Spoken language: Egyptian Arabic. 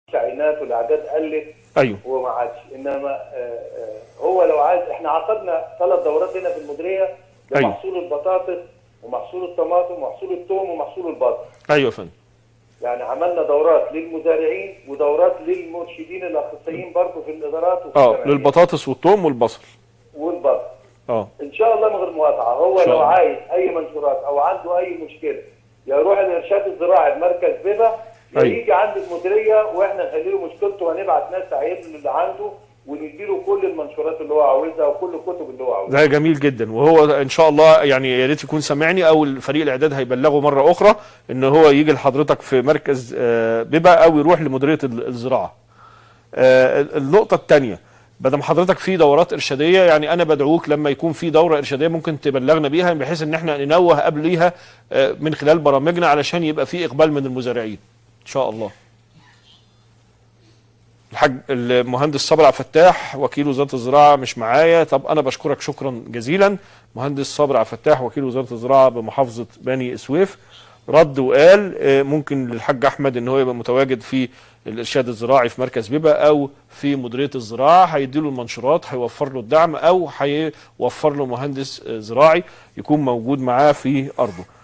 التعيينات والاعداد قلت ايوه هو ما عادش انما آه، آه، هو لو عايز احنا عقدنا ثلاث دورات هنا في المديريه أيوة. لمحصول البطاطس ومحصول الطماطم ومحصول الثوم ومحصول البصل ايوه يا فندم يعني عملنا دورات للمزارعين ودورات للمرشدين الاخصائيين برضه في الادارات وفي اه الجمعيات. للبطاطس والثوم والبصل والبصل اه ان شاء الله من غير مقاطعه هو إن شاء لو الله. عايز اي منشورات او عنده اي مشكله يروح الارشاد الزراعي بمركز بيبا يا أيوة. يجي عند المديريه واحنا نحل له مشكلته وهنبعت ناس تعين له اللي عنده ونديله كل المنشورات اللي هو عاوزها وكل الكتب اللي هو عاوزها ده جميل جدا وهو ان شاء الله يعني يا ريت يكون سامعني او الفريق الاعداد هيبلغه مره اخرى ان هو يجي لحضرتك في مركز آه، بيبا او يروح لمديريه ال- الزراعه. آه، النقطه الثانيه بدل حضرتك في دورات ارشاديه يعني انا بدعوك لما يكون في دوره ارشاديه ممكن تبلغنا بيها بحيث ان احنا ننوه قبليها آه، من خلال برامجنا علشان يبقى في اقبال من المزارعين ان شاء الله. الحاج المهندس صابر عبد الفتاح وكيل وزاره الزراعه مش معايا طب انا بشكرك شكرا جزيلا مهندس صابر عبد الفتاح وكيل وزاره الزراعه بمحافظه بني سويف رد وقال آه، ممكن للحاج احمد ان هو يبقى متواجد في الارشاد الزراعي في مركز بيبا او في مديريه الزراعه هيديله المنشورات هيوفر له الدعم او هيوفر له مهندس آه، زراعي يكون موجود معاه في ارضه